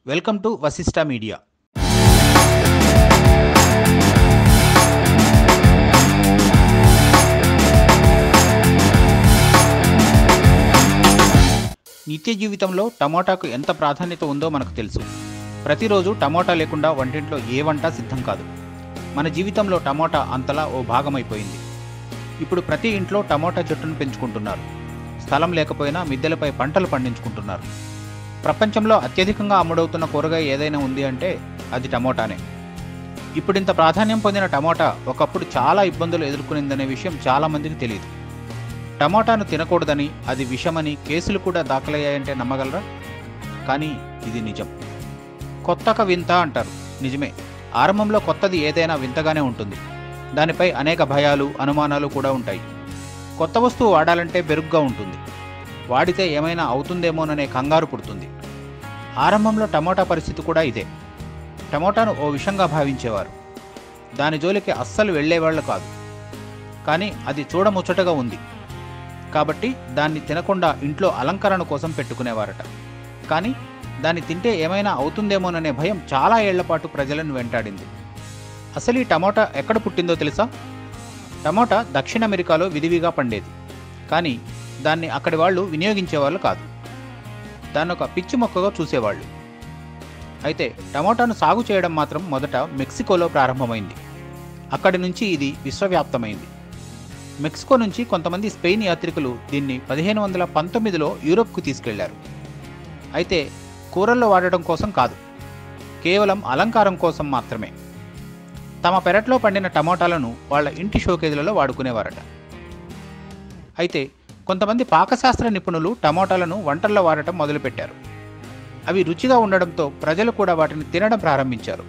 welcome to Vasishta media నిత్య జీవితంలో టమోటాకు ఎంత ప్రాధాన్యత ఉందో మనకు తెలుసు ప్రతిరోజు టమోటా లేకుండా వంటింట్లో ఏ వంట సిద్ధం కాదు మన జీవితంలో టమోటా అంతలా ఓ భాగమైపోయింది ఇప్పుడు ప్రతి ఇంట్లో టమోటా చెట్టును పెంచుకుంటున్నారు స్థలం లేకపోయినా మిద్దెలపై పంటలు పండించుకుంటున్నారు ప్రపంచంలో అత్యధికంగా అమ్ముడవుతున్న కూరగాయ ఏదైనా ఉంది అంటే అది టమోటానే ఇప్పుడు ఇంత ప్రాధాన్యం పొందిన టమోటా ఒకప్పుడు చాలా ఇబ్బందులు ఎదుర్కొనిందనే విషయం చాలామందికి తెలియదు టమోటాను తినకూడదని అది విషమని కేసులు కూడా దాఖలయ్యాయంటే నమ్మగలరా కానీ ఇది నిజం కొత్తక వింత అంటారు నిజమే ఆరంభంలో కొత్తది ఏదైనా వింతగానే ఉంటుంది దానిపై అనేక భయాలు అనుమానాలు కూడా ఉంటాయి కొత్త వస్తువు వాడాలంటే బెరుగ్గా ఉంటుంది వాడితే ఏమైనా అవుతుందేమోననే కంగారు పుడుతుంది ఆరంభంలో టమోటా పరిస్థితి కూడా ఇదే టమోటాను ఓ విషంగా భావించేవారు దాని జోలికి అస్సలు వెళ్ళేవాళ్ళు కాదు కానీ అది చూడముచ్చటగా ఉంది కాబట్టి దాన్ని తినకుండా ఇంట్లో అలంకరణ కోసం పెట్టుకునేవారట కానీ దాన్ని తింటే ఏమైనా అవుతుందేమోననే భయం చాలా ఏళ్లపాటు ప్రజలను వెంటాడింది అసలు ఈ టమోటా ఎక్కడ పుట్టిందో తెలుసా టమోటా దక్షిణ అమెరికాలో విరివిగా పండేది కానీ దాన్ని అక్కడి వాళ్ళు వినియోగించేవాళ్ళు కాదు దాన్ని ఒక పిచ్చి మొక్కగా చూసేవాళ్ళు అయితే టమోటాను సాగు చేయడం మాత్రం మొదట మెక్సికోలో ప్రారంభమైంది అక్కడి నుంచి ఇది విశ్వవ్యాప్తమైంది మెక్సికో నుంచి కొంతమంది స్పెయిన్ యాత్రికులు దీన్ని పదిహేను వందల పంతొమ్మిదిలో యూరోప్కు తీసుకెళ్లారు అయితే కూరల్లో వాడటం కోసం కాదు కేవలం అలంకారం కోసం మాత్రమే తమ పెరట్లో పండిన టమోటాలను వాళ్ళ ఇంటి షోకేజీలలో వాడుకునేవారట అయితే కొంతమంది పాకశాస్త్ర నిపుణులు టమోటాలను వంటల్లో వాడటం మొదలుపెట్టారు అవి రుచిగా ఉండడంతో ప్రజలు కూడా వాటిని తినడం ప్రారంభించారు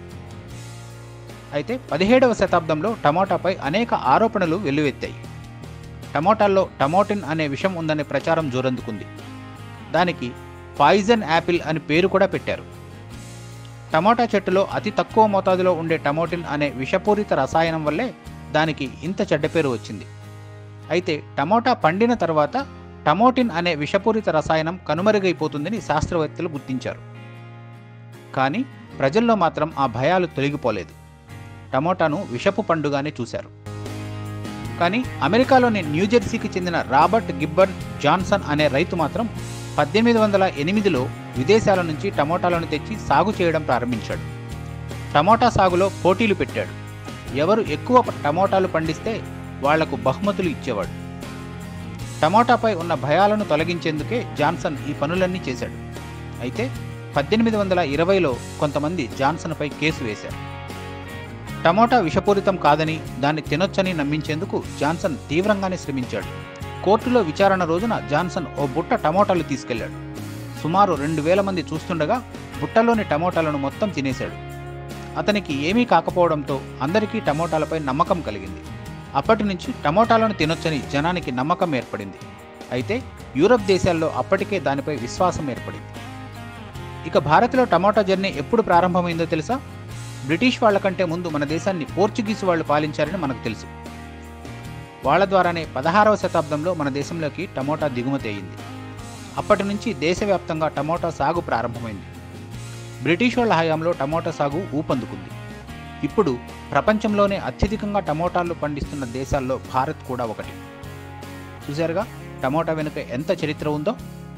అయితే పదిహేడవ శతాబ్దంలో టమోటాపై అనేక ఆరోపణలు వెల్లువెత్తాయి టమోటాల్లో టమోటిన్ అనే విషం ఉందనే ప్రచారం జోరందుకుంది దానికి పాయిజన్ యాపిల్ అని పేరు కూడా పెట్టారు టమోటా చెట్టులో అతి తక్కువ మోతాదులో ఉండే టమోటిన్ అనే విషపూరిత రసాయనం వల్లే దానికి ఇంత చెడ్డ పేరు వచ్చింది అయితే టమోటా పండిన తర్వాత టమోటిన్ అనే విషపూరిత రసాయనం కనుమరుగైపోతుందని శాస్త్రవేత్తలు గుర్తించారు కానీ ప్రజల్లో మాత్రం ఆ భయాలు తొలగిపోలేదు టమోటాను విషపు పండుగానే చూశారు కానీ అమెరికాలోని న్యూజెర్సీకి చెందిన రాబర్ట్ గిబ్బన్ జాన్సన్ అనే రైతు మాత్రం పద్దెనిమిది వందల ఎనిమిదిలో విదేశాల నుంచి టమోటాలను తెచ్చి సాగు చేయడం ప్రారంభించాడు టమోటా సాగులో పోటీలు పెట్టాడు ఎవరు ఎక్కువ టమోటాలు పండిస్తే వాళ్లకు బహుమతులు ఇచ్చేవాడు టమోటాపై ఉన్న భయాలను తొలగించేందుకే జాన్సన్ ఈ పనులన్నీ చేశాడు అయితే పద్దెనిమిది వందల ఇరవైలో కొంతమంది జాన్సన్పై కేసు వేశారు టమోటా విషపూరితం కాదని దాన్ని తినొచ్చని నమ్మించేందుకు జాన్సన్ తీవ్రంగానే శ్రమించాడు కోర్టులో విచారణ రోజున జాన్సన్ ఓ బుట్ట టమోటాలు తీసుకెళ్లాడు సుమారు రెండు వేల మంది చూస్తుండగా బుట్టలోని టమోటాలను మొత్తం తినేశాడు అతనికి ఏమీ కాకపోవడంతో అందరికీ టమోటాలపై నమ్మకం కలిగింది అప్పటి నుంచి టమోటాలను తినొచ్చని జనానికి నమ్మకం ఏర్పడింది అయితే యూరప్ దేశాల్లో అప్పటికే దానిపై విశ్వాసం ఏర్పడింది ఇక భారత్లో టమోటా జర్నీ ఎప్పుడు ప్రారంభమైందో తెలుసా బ్రిటిష్ వాళ్ళ కంటే ముందు మన దేశాన్ని పోర్చుగీసు వాళ్ళు పాలించారని మనకు తెలుసు వాళ్ళ ద్వారానే పదహారవ శతాబ్దంలో మన దేశంలోకి టమోటా దిగుమతి అయింది అప్పటి నుంచి దేశవ్యాప్తంగా టమోటా సాగు ప్రారంభమైంది బ్రిటిష్ వాళ్ళ హయాంలో టమోటా సాగు ఊపందుకుంది ఇప్పుడు ప్రపంచంలోనే అత్యధికంగా టమోటాలు పండిస్తున్న దేశాల్లో భారత్ కూడా ఒకటి చూశారుగా టమోటా వెనుక ఎంత చరిత్ర ఉందో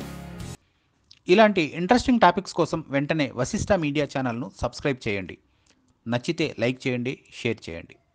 ఇలాంటి ఇంట్రెస్టింగ్ టాపిక్స్ కోసం వెంటనే వశిష్ట మీడియా ఛానల్ను సబ్స్క్రైబ్ చేయండి నచ్చితే లైక్ చేయండి షేర్ చేయండి